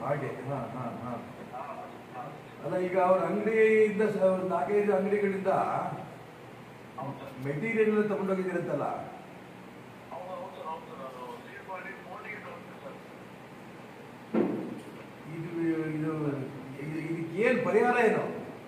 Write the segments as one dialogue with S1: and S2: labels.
S1: ಹಾಗೆ ಹಾ ಹಾ ಹಾ ಅಲ್ಲ ಈಗ ಅವ್ರ ಅಂಗಡಿಯಿಂದ ಸ- ಒಂದ್ ನಾಲ್ಕೈದು ಅಂಗಡಿಗಳಿಂದ ಮೆಟೀರಿಯಲ್ ಎಲ್ಲ ತಗೊಂಡೋಗಿದ್ದೀರಂತಲ್ಲ ಇದು ಇದು ಇದು ಇದಕ್ಕೆ ಏನು ಪರಿಹಾರ ಏನು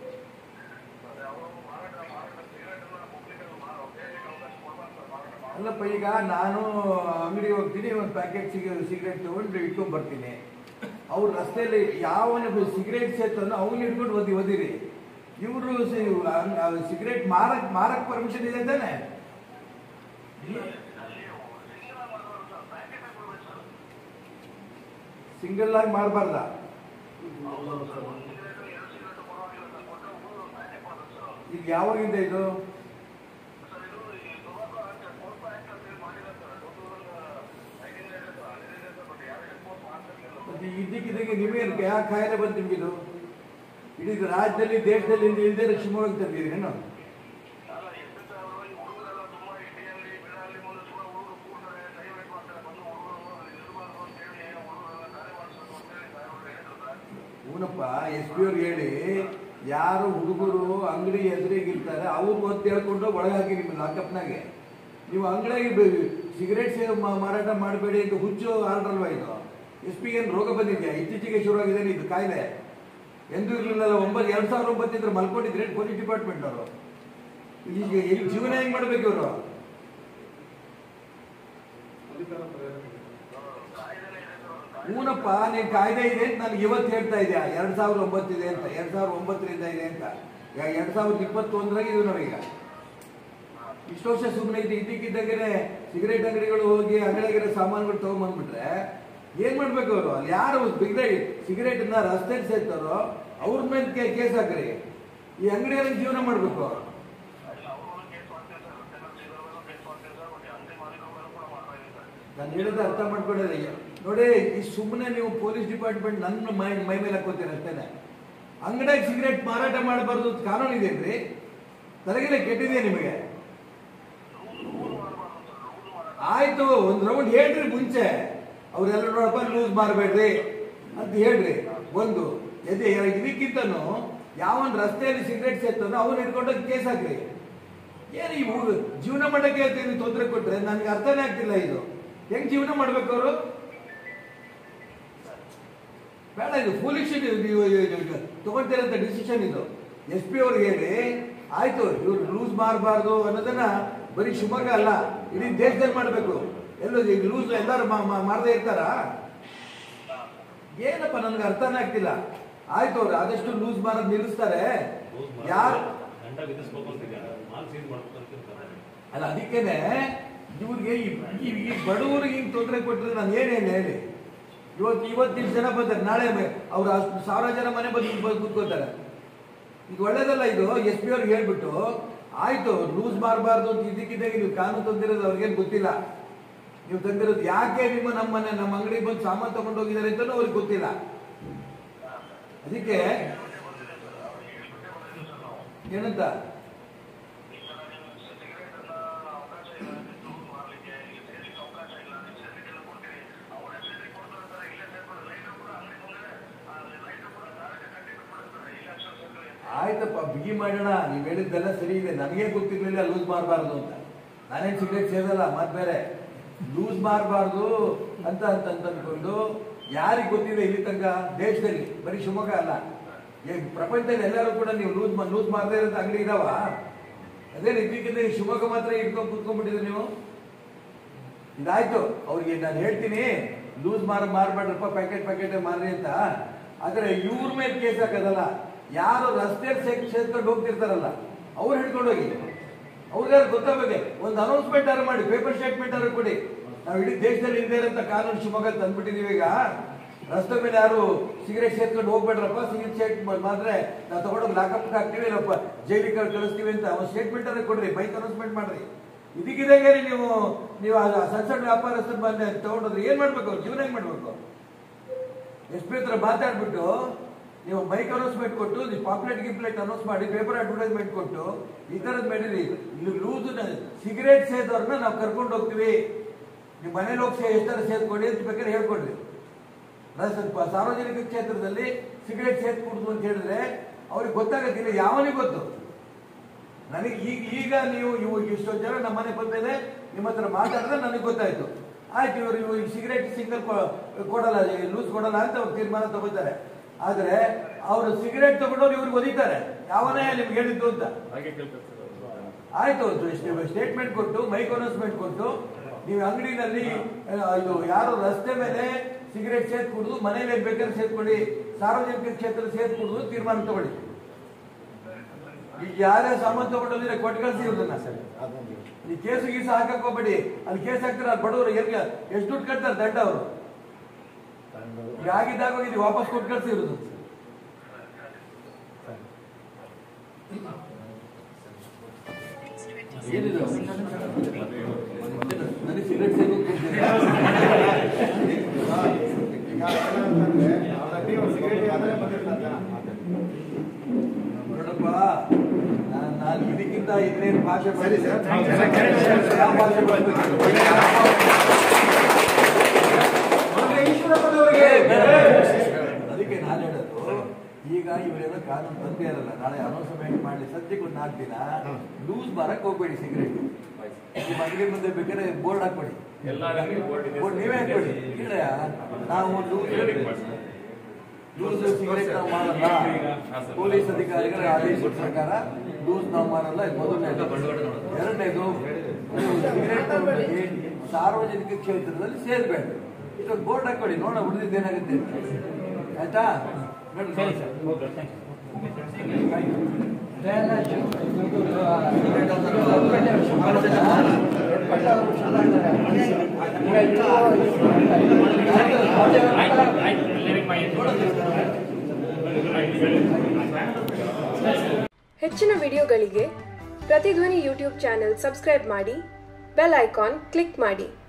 S1: ಅಲ್ಲಪ್ಪ ಈಗ ನಾನು ಅಂಗಡಿ ಹೋಗ್ತೀನಿ ಒಂದು ಪ್ಯಾಕೆಟ್ ಸಿಗ ಸಿಗರೇಟ್ ತಗೊಂಡು ಇಟ್ಕೊಂಡ್ ಬರ್ತೀನಿ ಅವ್ರು ರಸ್ತೆಯಲ್ಲಿ ಯಾವನ ಸಿಗರೇಟ್ ಸೇತನ್ನು ಅವ್ನು ಇಟ್ಕೊಂಡು ಓದಿ ಓದಿರಿ ಇವರು ಸಿಗರೇಟ್ ಮಾರಕ್ ಮಾರಕ್ ಪರ್ಮಿಷನ್ ಇದೆ ತಾನೆ ಸಿಂಗಲ್ ಆಗಿ ಮಾಡಬಾರ್ದ ಈಗ ಯಾವಾಗಿಂದ ಇದು ಮತ್ತೆ ಇದ್ದಕ್ಕಿದ್ದಂಗೆ ನಿಮಗೆ ಯಾವ ಕಾಯಿಲೆ ಬಂತು ನಿಮಗಿದು ಇಡೀ ರಾಜ್ಯದಲ್ಲಿ ದೇಶದಲ್ಲಿ ಇಲ್ದೆ ಇಲ್ದೇ ಶಿವಮೊಗ್ಗ ತಂದಿರಿ ಏನು ಹೂನಪ್ಪ ಎಸ್ ಪಿ ಅವ್ರಿಗೆ ಹೇಳಿ ಯಾರು ಹುಡುಗರು ಅಂಗಡಿ ಎದುರಿಗಿರ್ತಾರೆ ಅವ್ರು ಒತ್ತು ಹೇಳ್ಕೊಂಡು ಒಳಗೆ ಹಾಕಿ ನಿಮ್ಮ ಲಾಕಪ್ನಾಗೆ ನೀವು ಅಂಗಡಿಯಾಗಿ ಸಿಗರೇಟ್ ಸೇವ್ ಮಾರಾಟ ಮಾಡಬೇಡಿ ಅಂತ ಹುಚ್ಚು ಆರ್ಡರ್ ಅಲ್ವಾ ಇದು ಎಸ್ ಪಿ ಏನು ರೋಗ ಬಂದಿದೆಯಾ ಇತ್ತೀಚೆಗೆ ಶುರುವಾಗಿದೆ ಇದು ಕಾಯಿಲೆ ಎಂದೂ ಇರಲಿಲ್ಲ ಒಂಬತ್ತು ಎರಡು ಸಾವಿರ ಒಂಬತ್ತಿದ್ರೆ ಮಲ್ಕೊಂಡಿದ್ರೆ ಪೊಲೀಸ್ ಡಿಪಾರ್ಟ್ಮೆಂಟ್ ಅವರು ಈಗ ಇಲ್ಲಿ ಜೀವನ ಹೆಂಗ್ ಮಾಡ್ಬೇಕು ಇವರು ಹೂನಪ್ಪ ನೀನ್ ಕಾಯ್ದೆ ಇದೆ ಅಂತ ನನಗೆ ಇವತ್ತು ಹೇಳ್ತಾ ಇದೆಯಾ ಎರಡ್ ಸಾವಿರದ ಒಂಬತ್ತಿದೆ ಅಂತ ಎರಡ್ ಸಾವಿರದ ಒಂಬತ್ತರಿಂದ ಇದೆ ಅಂತ ಈಗ ಎರಡ್ ಸಾವಿರದ ಇಪ್ಪತ್ತೊಂದರಾಗ ಇದು ನಾವೀಗ ಇಷ್ಟು ವರ್ಷ ಸುಮ್ಮನೆ ಇದು ಇದ್ದಕ್ಕಿದ್ದಂಗೆ ಸಿಗರೇಟ್ ಅಂಗಡಿಗಳು ಹೋಗಿ ಅಂಗಡಿಗಿರೋ ಸಾಮಾನುಗಳು ತಗೊಂಬಂದ್ಬಿಟ್ರೆ ಏನ್ ಮಾಡ್ಬೇಕು ಅವರು ಅಲ್ಲಿ ಯಾರು ಸಿಗರೇಟ್ ಸಿಗರೇಟ್ ಅನ್ನ ರಸ್ತೆ ಸೇರ್ತಾರೋ ಅವ್ರ ಮೇಲೆ ಕೇಸ್ ಹಾಕ್ರಿ ಈ ಅಂಗಡಿಯಲ್ಲಿ ಜೀವನ ಮಾಡ್ಬೇಕು ನಾನು ಹೇಳಿದ ಅರ್ಥ ಮಾಡ್ಕೊಳ್ಳೋದು ನೋಡಿ ಈ ಸುಮ್ಮನೆ ನೀವು ಪೊಲೀಸ್ ಡಿಪಾರ್ಟ್ಮೆಂಟ್ ನನ್ನ ಮೈ ಮೈ ಮೇಲೆ ಹಾಕೋತೀರ ಅಷ್ಟೇನೆ ಅಂಗಡಿಯಾಗ ಸಿಗರೇಟ್ ಮಾರಾಟ ಮಾಡಬಾರ್ದು ಅಂತ ಕಾನೂನು ಇದೆಯೇನ್ರಿ ತಲೆಗೆಲೆ ಕೆಟ್ಟಿದೆ ನಿಮಗೆ ಆಯ್ತು ಒಂದ್ ರೌಂಡ್ ಹೇಳ್ರಿ ಮುಂಚೆ ಅವ್ರೆಲ್ಲ ನೋಡಪ್ಪ ಲೂಸ್ ಮಾಡಬೇಡ್ರಿ ಅಂತ ಹೇಳ್ರಿ ಒಂದು ಎದೆ ಇದಕ್ಕಿಂತನೂ ಯಾವನ್ ರಸ್ತೆಯಲ್ಲಿ ಸಿಗರೇಟ್ ಸೇರ್ತಾನೋ ಅವನ್ ಹಿಡ್ಕೊಂಡೋಗಿ ಕೇಸ್ ಹಾಕ್ರಿ ಏನು ಈ ಹುಡುಗ ಜೀವನ ಮಾಡಕ್ಕೆ ನೀವು ತೊಂದರೆ ಕೊಟ್ರೆ ನನ್ಗೆ ಅರ್ಥನೇ ಆಗ್ತಿಲ್ಲ ಇದು ಹೆಂಗ್ ಜೀವನ ಮಾಡ್ಬೇಕು ಅವರು ಬೇಡ ಇದು ಫೂಲಿಶ್ ನೀವು ತಗೊಳ್ತಿರೋಂಥ ಡಿಸಿಷನ್ ಇದು ಎಸ್ ಪಿ ಅವ್ರಿಗೆ ಹೇಳಿ ಆಯ್ತು ಇವ್ರು ಲೂಸ್ ಮಾಡಬಾರ್ದು ಅನ್ನೋದನ್ನ ಬರೀ ಶಿವಮೊಗ್ಗ ಅಲ್ಲ ಇಡೀ ದೇಶದಲ್ಲಿ ಮಾಡಬೇಕು ಎಲ್ಲೋ ಈಗ ಲೂಸ್ ಎಲ್ಲರೂ ಮಾಡದೇ ಇರ್ತಾರ ಏನಪ್ಪ ನನ್ಗೆ ಅರ್ಥನೇ ಆಗ್ತಿಲ್ಲ ಆಯ್ತು ಅವ್ರು ಆದಷ್ಟು ಲೂಸ್ ಮಾರೋದು ನಿಲ್ಲಿಸ್ತಾರೆ ಯಾರು
S2: ದಂಡ ವಿಧಿಸ್ಬೇಕು ಅಂತಿದ್ದಾರೆ ಮಾಲ್ ಸೀಸ್ ಮಾಡ್ಬೇಕು ಅಂತಿರ್ತಾರೆ
S1: ಅಲ್ಲ ಅದಕ್ಕೇನೆ ಇವ್ರಿಗೆ ಈ- ಈ ಈ ಬಡವರಿಗೆ ಹಿಂಗ್ ತೊಂದರೆ ಕೊಟ್ಟರೆ ನಾನು ಏನೇನು ಹೇಳಿ ಇವತ್ತು ಇವತ್ತಿನ ಜನ ಬಂತಾರೆ ನಾಳೆ ಮೆ- ಅವ್ರು ಅಷ್ಟು ಸಾವಿರ ಜನ ಮನೆ ಬಂದು ಬಂದು ಕೂತ್ಕೋತಾರೆ ಇದು ಒಳ್ಳೇದಲ್ಲ ಇದು ಎಸ್ ಪಿ ಅವ್ರಿಗೆ ಹೇಳ್ಬಿಟ್ಟು ಆಯ್ತು ಲೂಸ್ ಮಾಡಬಾರ್ದು ಅಂತ ಇದಕ್ಕಿದ್ದಾಗ ನೀವು ಕಾನೂನು ತಂದಿರೋದು ಅವ್ರಿಗೇನು ಗೊತ್ತಿಲ್ಲ ನೀವು ತಂದಿರೋದು ಯಾಕೆ ನಿಮ್ಮ ನಮ್ಮ ಮನೆ ನಮ್ಮ ಅಂಗಡಿಗೆ ಬಂದು ಸಾಮಾನು ತಗೊಂಡು ಹೋಗಿದ್ದಾರೆ ಅಂತಲೂ ಅವ್ರಿಗೆ ಗೊತ್ತಿಲ್ಲ ಅದಕ್ಕೆ ಏನಂತ ಆಯ್ತಪ್ಪ ಬಿಗಿ ಮಾಡೋಣ ನೀವು ಹೇಳಿದ್ದೆಲ್ಲ ಸರಿ ಇದೆ ನನಗೆ ಗೊತ್ತಿರ್ಲಿಲ್ಲ ಲೂಸ್ ಮಾಡಬಾರ್ದು ಅಂತ ನಾನೇನು ಸಿಗರೇಟ್ ಸೇದಲ್ಲ ಮಾತು ಬೇರೆ ಲೂಸ್ ಮಾಡಬಾರ್ದು ಅಂತ ಅಂತ ಅಂತ ಅನ್ಕೊಂಡು ಯಾರಿಗೆ ಗೊತ್ತಿದೆ ಇಲ್ಲಿ ತನಕ ದೇಶದಲ್ಲಿ ಬರೀ ಶಿವಮೊಗ್ಗ ಅಲ್ಲ ಈ ಪ್ರಪಂಚದಲ್ಲಿ ಎಲ್ಲರೂ ಕೂಡ ನೀವು ಲೂಸ್ ಲೂಸ್ ಮಾಡದೇ ಇರೋಂಥ ಅಂಗಡಿ ಇದಾವ ಅದೇ ಇದ್ದಕ್ಕಿದ್ದ ಶಿವಮೊಗ್ಗ ಮಾತ್ರ ಇಟ್ಕೊಂಡು ಕೂತ್ಕೊಂಡ್ಬಿಟ್ಟಿದ್ರೆ ನೀವು ಇದಾಯ್ತು ಅವ್ರಿಗೆ ನಾನು ಹೇಳ್ತೀನಿ ಲೂಸ್ ಮಾರ ಮಾರ್ಬೇಡ್ರಪ್ಪ ಪ್ಯಾಕೆಟ್ ಪ್ಯಾಕೆಟ್ ಮಾರ್ರಿ ಅಂತ ಆದ್ರೆ ಇವ್ರ ಮೇಲೆ ಕೇಸ್ ಹಾಕೋದಲ್ಲ ಯಾರು ರಸ್ತೆ ಸೇರ್ಕೊಂಡು ಹೋಗ್ತಿರ್ತಾರಲ್ಲ ಅವ್ರು ಹಿಡ್ಕೊಂಡು ಹೋಗಿ ಅವ್ರಿಗಾರು ಗೊತ್ತಾಗಬೇಕು ಒಂದು ಅನೌನ್ಸ್ಮೆಂಟ್ ಆರು ಮಾಡಿ ಪೇಪರ್ ಸ್ಟೇಟ್ಮೆಂಟ್ ಆರು ಕೊಡಿ ನಾವು ಇಡೀ ದೇಶದಲ್ಲಿ ಇಲ್ಲದೆ ಇರೋಂಥ ಕಾನೂನು ಶಿವಮೊಗ್ಗ ತಂದ್ಬಿಟ್ಟಿದೀವಿ ಈಗ ರಸ್ತೆ ಮೇಲೆ ಯಾರು ಸಿಗರೇಟ್ ಸೇರ್ಕೊಂಡು ಹೋಗ್ಬೇಡ್ರಪ್ಪ ಸಿಗರೇಟ್ ಸೇಟ್ ಮಾತ್ರ ನಾವು ತಗೊಂಡೋಗಿ ಲಾಕಪ್ ಹಾಕ್ತೀವಿ ಇಲ್ಲಪ್ಪ ಜೈಲಿಗೆ ಕಳ್- ಕಳಿಸ್ತೀವಿ ಅಂತ ಒಂದು ಸ್ಟೇಟ್ಮೆಂಟ್ ಅನ್ನ ಕೊಡ್ರಿ ಬೈಕ್ ಅನೌನ್ಸ್ಮೆಂಟ್ ಮಾಡ್ರಿ ಇದಕ್ಕಿದಂಗೆ ನೀವು ನೀವು ಆ ಸಣ್ಣ ಸಣ್ಣ ವ್ಯಾಪಾರಸ್ಥರು ಬಂದು ತಗೊಂಡೋದ್ರೆ ಏನ್ ಮಾಡ್ಬೇಕು ಅವ್ರು ಜೀವನ ಹೆಂಗ್ ಮಾಡ್ಬೇಕು ಎಸ್ ಪಿ ಹತ್ರ ಮಾತಾಡ್ಬಿಟ್ಟು ನೀವು ಬೈಕ್ ಅನೌನ್ಸ್ಮೆಂಟ್ ಕೊಟ್ಟು ಪಾಪ್ಲೆಟ್ ಗಿಪ್ಲೆಟ್ ಅನೌನ್ಸ್ ಮಾಡಿ ಪೇಪರ್ ಅಡ್ವರ್ಟೈಸ್ಮೆಂಟ್ ಕೊಟ್ಟು ಈ ತರದ್ ಮಾಡಿರಿ ಇಲ್ಲಿ ಲೂಸ್ ಸಿಗರೇಟ್ ಸೇದವ್ರನ್ನ ನಾವು ಕರ್ಕೊಂಡು ಹೋಗ್ತೀವಿ ನೀವು ಮನೇಲಿ ಹೋಗಿ ಸೇ- ಎಷ್ಟಾರ ಸೇದ್ಕೊಳ್ಳಿ ಅಂತ ಬೇಕಾದ್ರೆ ಹೇಳ್ಕೊಡ್ರಿ ನಾನು ಸ್ವಲ್ಪ ಸಾರ್ವಜನಿಕ ಕ್ಷೇತ್ರದಲ್ಲಿ ಸಿಗರೇಟ್ ಸೇತ್ ಕುಡ್ದು ಅಂತ ಹೇಳಿದ್ರೆ ಅವ್ರಿಗೆ ಗೊತ್ತಾಗತ್ತಿಲ್ಲ ಯಾವನಿಗೆ ಗೊತ್ತು ನನಗೆ ಈಗ ಈಗ ನೀವು ಇವು ಇಷ್ಟೊಂದು ಜನ ನಮ್ಮ ಮನೆ ಬಂದೇನೆ ನಿಮ್ಮ ಹತ್ರ ಮಾತಾಡಿದ್ರೆ ನನಗೆ ಗೊತ್ತಾಯ್ತು ಆಯ್ತು ಇವರು ಇವು ಸಿಗರೇಟ್ ಸಿಂಗಲ್ ಕೊಡಲ್ಲ ಲೂಸ್ ಕೊಡಲ್ಲ ಅಂತ ಅವ್ರು ತೀರ್ಮಾನ ತಗೋತಾರೆ ಆದ್ರೆ ಅವರು ಸಿಗರೇಟ್ ತಗೊಂಡವ್ರು ಇವ್ರಿಗೆ ಒದಿತಾರೆ ಯಾವನೇ ನಿಮ್ಗೆ ಹೇಳಿದ್ದು ಅಂತ
S2: ಹಾಗೆ ಕೇಳ್ತಾರೆ ಸರ್
S1: ಆಯ್ತು ಸ್ಟೇಟ್ಮೆಂಟ್ ಕೊಟ್ಟು ಮೈಕ್ ಅನೌನ್ಸ್ಮೆಂಟ್ ಕೊಟ್ಟು ನೀವು ಅಂಗಡಿನಲ್ಲಿ ಆ, ಇದು ಯಾರು ರಸ್ತೆ ಮೇಲೆ ಸಿಗರೇಟ್ ಸೇತ್ ಕುಡಿದು ಮನೇಲಿ ಬೇಕಾದ್ರೆ ಸೇತ್ಕೊಳ್ಳಿ ಸಾರ್ವಜನಿಕ ಕ್ಷೇತ್ರ ಸೇತ್ ಕುಡಿದು ತೀರ್ಮಾನ ತಗೊಳ್ಳಿ ಈಗ ಯಾರೇ ಸಾಮಾನು ತಗೊಂಡಿದ್ರೆ ಕೊಟ್ಟು ಕಳ್ಸಿ ಇವ್ರನ್ನ ಈ ಕೇಸು ಗೀಸು ಹಾಕಕ್ ಹೋಗ್ಬೇಡಿ ಅಲ್ಲಿ ಕೇಸ್ ಹಾಕ್ತಾರೆ ಅಲ್ಲಿ ಬಡವರು ಎಲ್ಲಿ ಎಷ್ಟು ದುಡ್ಡು ಕಟ್ತಾರೆ ದಂಡ ಅವರು ಈಗ ಆಗಿದ್ದಾಗ ಹೋಗಿದ್ವಿ ವಾಪಸ್ ಕೊಟ್ಟು ಕಳ್ಸಿ ಇರೋದು ಏನಿದು ನನಗೆ ಸಿಗರೇಟ್ ನೋಡಪ್ಪ ನಾನ್- ನಾನು ಇದಕ್ಕಿಂತ ಇನ್ನೇನು ಭಾಷೆ
S3: ಸರಿ, ಸರ್.
S1: ಯಾವ ಭಾಷೆ ಬರ್ಬೇಕು? ಅದಕ್ಕೆ ನಾನು ಹೇಳೋದು ಈಗ ಇವರೆಲ್ಲ ಕಾನೂನು ತಂದೆ ಇರಲ್ಲ ನಾಳೆ ಅನೌನ್ಸ್ಮೆಂಟ್ ಮಾಡಲಿ ಸದ್ಯಕ್ಕೆ ಒಂದು ನಾಲ್ಕು ದಿನ ಲೂಸ್ ಬರಕ್ ಹೋಗ್ಬೇಡಿ ಸಿಗರೇಟ್ ನಿಮ್ಮ ಅಂಗಡಿ ಮುಂದೆ ಬೇಕಾದ್ರೆ ಬೋರ್ಡ್ ಹಾಕ್ಬೇಡಿ
S2: ಎಲ್ಲ ಅಂಗಡಿ ಬೋರ್ಡ್ ಇದೆ
S1: ಬೋರ್ಡ್ ನೀವೇ ಹಾಕ್ಬೇಡಿ ಇಲ್ಲಯ್ಯ ನಾವು ಲೂಸ್ ಲೂಸ್ ಸಿಗರೇಟ್ ನಾವು ಮಾಡಲ್ಲ ಪೊಲೀಸ್ ಅಧಿಕಾರಿಗಳ ಆದೇಶದ ಪ್ರಕಾರ ಲೂಸ್ ನಾವು ಮಾಡಲ್ಲ ಇದು ಮೊದಲನೇದು ಎರಡನೇದು ನೀವು ಸಿಗರೇಟ್ ತಗೊಂಡೋಗಿ ಸಾರ್ವಜನಿಕ ಕ್ಷೇತ್ರದಲ್ಲಿ ಸೇರ್ಬೇಡ ಇದೊಂದು ಬೋರ್ಡ್ ಹಾಕೊಳ್ಳಿ ನೋಡೋಣ ಉಳಿದಿದ್ದು ಏನಾಗುತ್ತೆ ಅಂತ. ಆಯ್ತಾ ನೋಡಿ
S4: ಹೆಚ್ಚಿನ ವಿಡಿಯೋಗಳಿಗೆ ಪ್ರತಿಧ್ವನಿ ಯೂಟ್ಯೂಬ್ ಚಾನೆಲ್ ಸಬ್ಸ್ಕ್ರೈಬ್ ಮಾಡಿ ಬೆಲ್ ಐಕಾನ್ ಕ್ಲಿಕ್ ಮಾಡಿ